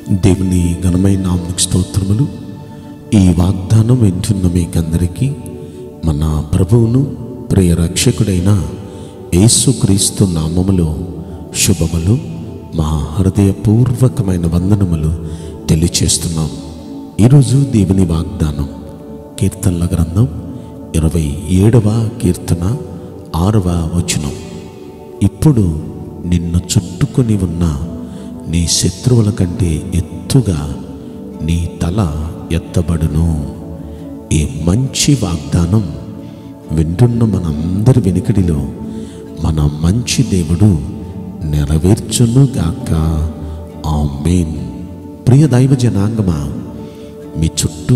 దేవుని ఘనమైన నామకు స్తోత్రములు ఈ వాగ్దానం వింటున్న మీకందరికీ మన ప్రభువును ప్రియ రక్షకుడైన యేసుక్రీస్తు నామములో శుభములు మా హృదయపూర్వకమైన వందనములు తెలియచేస్తున్నాం ఈరోజు దేవుని వాగ్దానం కీర్తనల గ్రంథం ఇరవై ఏడవ కీర్తన ఆరవ వచనం ఇప్పుడు నిన్ను చుట్టుకొని ఉన్న నీ శత్రువుల కంటే ఎత్తుగా నీ తల ఎత్తబడును ఈ మంచి వాగ్దానం వింటున్న మనందరి వెనుకడిలో మన మంచి దేవుడు నెరవేర్చునుగాక ఆమేన్ ప్రియ దైవ జనాంగమా మీ చుట్టూ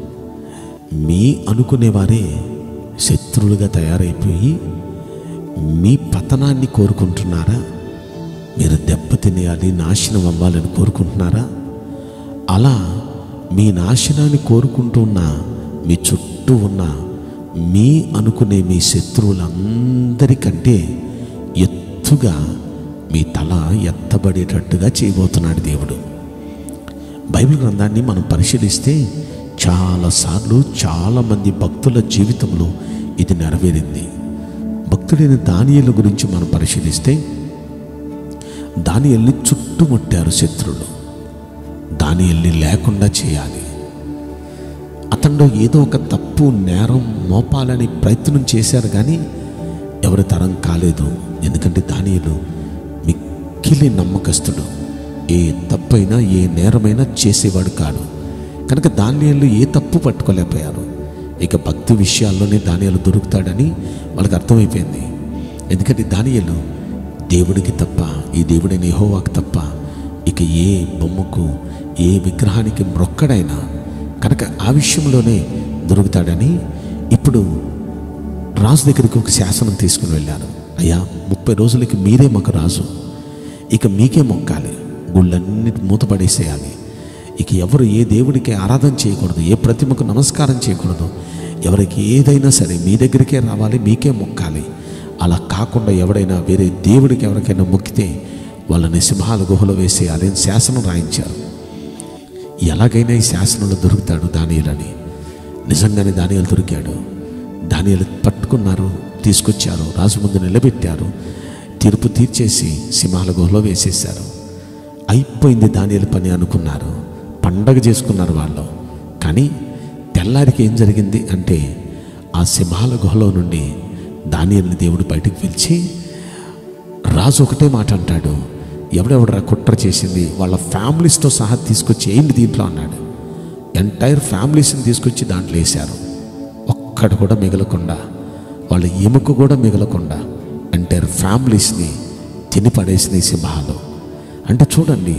మీ అనుకునేవారే శత్రువులుగా తయారైపోయి మీ పతనాన్ని కోరుకుంటున్నారా మీరు దెబ్బతినేయాలి నాశనం అవ్వాలని కోరుకుంటున్నారా అలా మీ నాశనాన్ని కోరుకుంటున్న మీ చుట్టూ ఉన్న మీ అనుకునే మీ శత్రువులందరికంటే ఎత్తుగా మీ తల ఎత్తబడేటట్టుగా చేయబోతున్నాడు దేవుడు బైబిల్ గ్రంథాన్ని మనం పరిశీలిస్తే చాలాసార్లు చాలామంది భక్తుల జీవితంలో ఇది నెరవేరింది భక్తుడైన దానియల గురించి మనం పరిశీలిస్తే దానియల్ని చుట్టుముట్టారు శత్రులు దానియల్ని లేకుండా చేయాలి అతనిలో ఏదో ఒక తప్పు నేరం మోపాలని ప్రయత్నం చేశారు కానీ ఎవరి తరం కాలేదు ఎందుకంటే దానియలు మిక్కిలి నమ్మకస్తుడు ఏ తప్పైనా ఏ నేరమైనా చేసేవాడు కాడు కనుక దానియలు ఏ తప్పు పట్టుకోలేకపోయారు ఇక భక్తి విషయాల్లోనే దానియలు దొరుకుతాడని వాళ్ళకి అర్థమైపోయింది ఎందుకంటే దానియలు దేవుడికి తప్ప ఈ దేవుడైన యెహోవాకు తప్ప ఇక ఏ బొమ్మకు ఏ విగ్రహానికి మ్రొక్కడైనా కనుక ఆ విషయంలోనే దొరుకుతాడని ఇప్పుడు రాజు దగ్గరికి ఒక శాసనం తీసుకుని వెళ్ళారు అయ్యా ముప్పై రోజులకి మీరే మాకు రాజు ఇక మీకే మొక్కాలి గుళ్ళన్నీ మూతపడేసేయాలి ఇక ఎవరు ఏ దేవుడికి ఆరాధన చేయకూడదు ఏ ప్రతిమకు నమస్కారం చేయకూడదు ఎవరికి ఏదైనా సరే మీ దగ్గరికే రావాలి మీకే మొక్కాలి అలా కాకుండా ఎవడైనా వేరే దేవుడికి ఎవరికైనా మొక్కితే వాళ్ళని సింహాల గుహలో వేసేయాలి అని శాసనం రాయించారు ఎలాగైనా ఈ శాసనంలో దొరుకుతాడు దానియలని నిజంగానే దానియలు దొరికాడు దానియలు పట్టుకున్నారు తీసుకొచ్చారు రాజు ముందు నిలబెట్టారు తీర్పు తీర్చేసి సింహాల గుహలో వేసేశారు అయిపోయింది దానియలు పని అనుకున్నారు పండగ చేసుకున్నారు వాళ్ళు కానీ తెల్లారికి ఏం జరిగింది అంటే ఆ సింహాల గుహలో నుండి దానియల్ని దేవుడు బయటికి పిలిచి రాజు ఒకటే మాట అంటాడు ఎవడెవడరా కుట్ర చేసింది వాళ్ళ ఫ్యామిలీస్తో సహా తీసుకొచ్చి ఏంటి దీంట్లో అన్నాడు ఎంటైర్ ఫ్యామిలీస్ని తీసుకొచ్చి దాంట్లో వేశారు ఒక్కడు కూడా మిగలకుండా వాళ్ళ ఎముక కూడా మిగలకుండా ఎంటైర్ ఫ్యామిలీస్ని తిని పడేసిన ఈ సింహాలు అంటే చూడండి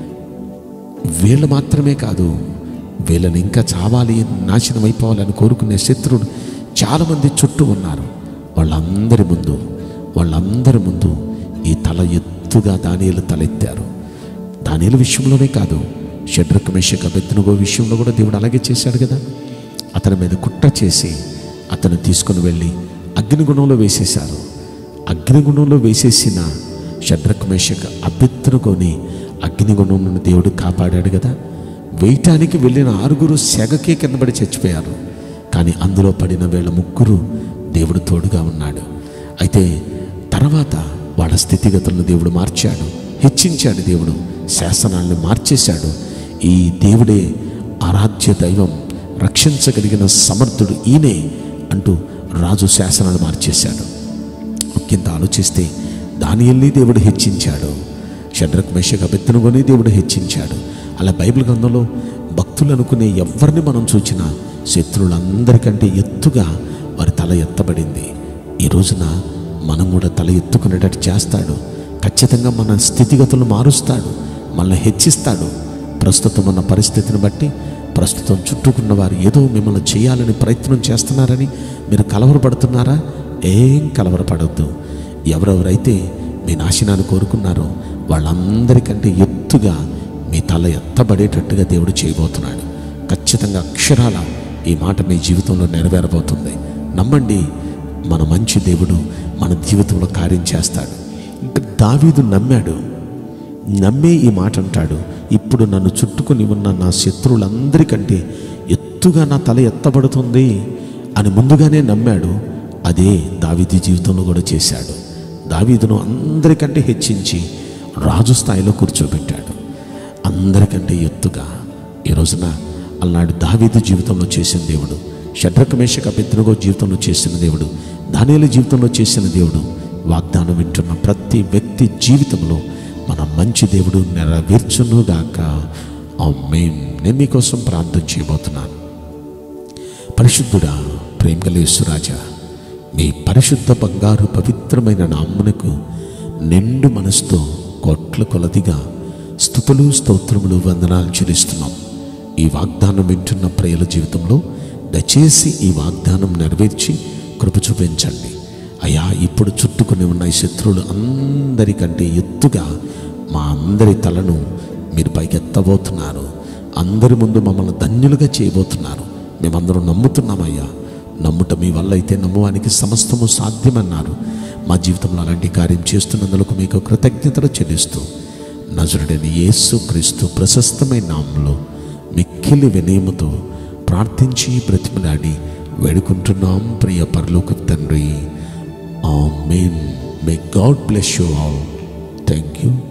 వీళ్ళు మాత్రమే కాదు వీళ్ళని ఇంకా చావాలి నాశనం అయిపోవాలని కోరుకునే శత్రువులు చాలామంది చుట్టూ ఉన్నారు వాళ్ళందరి ముందు వాళ్ళందరి ముందు ఈ తల ఎత్తుగా దానియలు తలెత్తారు దానియల విషయంలోనే కాదు షడ్రక్ మెషక బెత్తునుగో విషయంలో కూడా దేవుడు అలాగే చేశాడు కదా అతని మీద కుట్ర చేసి అతను తీసుకుని వెళ్ళి అగ్నిగుణంలో వేసేశారు అగ్నిగుణంలో వేసేసిన షడ్రక్ మేషక అభ్యర్థునుకొని అగ్నిగుణం నుండి దేవుడు కాపాడాడు కదా వేయటానికి వెళ్ళిన ఆరుగురు సెగకే కింద పడి చచ్చిపోయారు కానీ అందులో పడిన వీళ్ళ ముగ్గురు దేవుడు తోడుగా ఉన్నాడు అయితే తర్వాత వాళ్ళ స్థితిగతులను దేవుడు మార్చాడు హెచ్చించాడు దేవుడు శాసనాలను మార్చేశాడు ఈ దేవుడే ఆరాధ్య దైవం రక్షించగలిగిన సమర్థుడు ఈయనే అంటూ రాజు శాసనాలు మార్చేశాడు కింద ఆలోచిస్తే దానియల్ని దేవుడు హెచ్చించాడు షడ్రక్ మేషక బెత్తనుకొని దేవుడు హెచ్చించాడు అలా బైబిల్ గ్రంథంలో భక్తులు అనుకునే ఎవరిని మనం చూచినా శత్రువులందరికంటే ఎత్తుగా వారి తల ఎత్తబడింది ఈ రోజున మనం కూడా తల ఎత్తుకునేటట్టు చేస్తాడు ఖచ్చితంగా మన స్థితిగతులు మారుస్తాడు మనల్ని హెచ్చిస్తాడు ప్రస్తుతం ఉన్న పరిస్థితిని బట్టి ప్రస్తుతం చుట్టూకున్న వారు ఏదో మిమ్మల్ని చేయాలని ప్రయత్నం చేస్తున్నారని మీరు కలవరపడుతున్నారా ఏం కలవరపడద్దు ఎవరెవరైతే మీ నాశనాన్ని కోరుకున్నారో వాళ్ళందరికంటే ఎత్తుగా మీ తల ఎత్తబడేటట్టుగా దేవుడు చేయబోతున్నాడు ఖచ్చితంగా అక్షరాల ఈ మాట మీ జీవితంలో నెరవేరబోతుంది నమ్మండి మన మంచి దేవుడు మన జీవితంలో కార్యం చేస్తాడు ఇంకా దావీదు నమ్మాడు నమ్మే ఈ మాట అంటాడు ఇప్పుడు నన్ను చుట్టుకొని ఉన్న నా శత్రువులందరికంటే ఎత్తుగా నా తల ఎత్తబడుతుంది అని ముందుగానే నమ్మాడు అదే దావీది జీవితంలో కూడా చేశాడు దావీదును అందరికంటే హెచ్చించి రాజు స్థాయిలో కూర్చోబెట్టాడు అందరికంటే ఎత్తుగా ఈ రోజున అలనాడు దావీదు జీవితంలో చేసిన దేవుడు షడ్రకమేషక పెద్దనుగో జీవితంలో చేసిన దేవుడు దానిల జీవితంలో చేసిన దేవుడు వాగ్దానం వింటున్న ప్రతి వ్యక్తి జీవితంలో మన మంచి దేవుడు నెరవేర్చునుగాక ఆ నేను మీకోసం ప్రార్థన చేయబోతున్నాను పరిశుద్ధుడా ప్రేమగలేశ్వరాజా మీ పరిశుద్ధ బంగారు పవిత్రమైన నామ్మునకు నిండు మనసుతో కోట్ల కొలదిగా స్థుతులు స్తోత్రములు వందనాలు చెల్లిస్తున్నాం ఈ వాగ్దానం వింటున్న ప్రియుల జీవితంలో దయచేసి ఈ వాగ్దానం నెరవేర్చి కృప చూపించండి అయ్యా ఇప్పుడు చుట్టుకుని ఉన్న ఈ శత్రువులు అందరికంటే ఎత్తుగా మా అందరి తలను మీరు పైకెత్తబోతున్నారు అందరి ముందు మమ్మల్ని ధన్యులుగా చేయబోతున్నారు మేమందరం నమ్ముతున్నామయ్యా నమ్ముట మీ వల్ల అయితే నమ్మువానికి సమస్తము సాధ్యమన్నారు మా జీవితంలో అలాంటి కార్యం చేస్తున్నందుకు మీకు కృతజ్ఞతలు చెల్లిస్తూ నజరుడైన యేసు క్రీస్తు ప్రశస్తమైన నామంలో మిక్కిలి వినయముతో ప్రార్థించి బ్రతిమలాడి వేడుకుంటున్నాం ప్రియ పరలోక తండ్రి amen may God bless you all thank you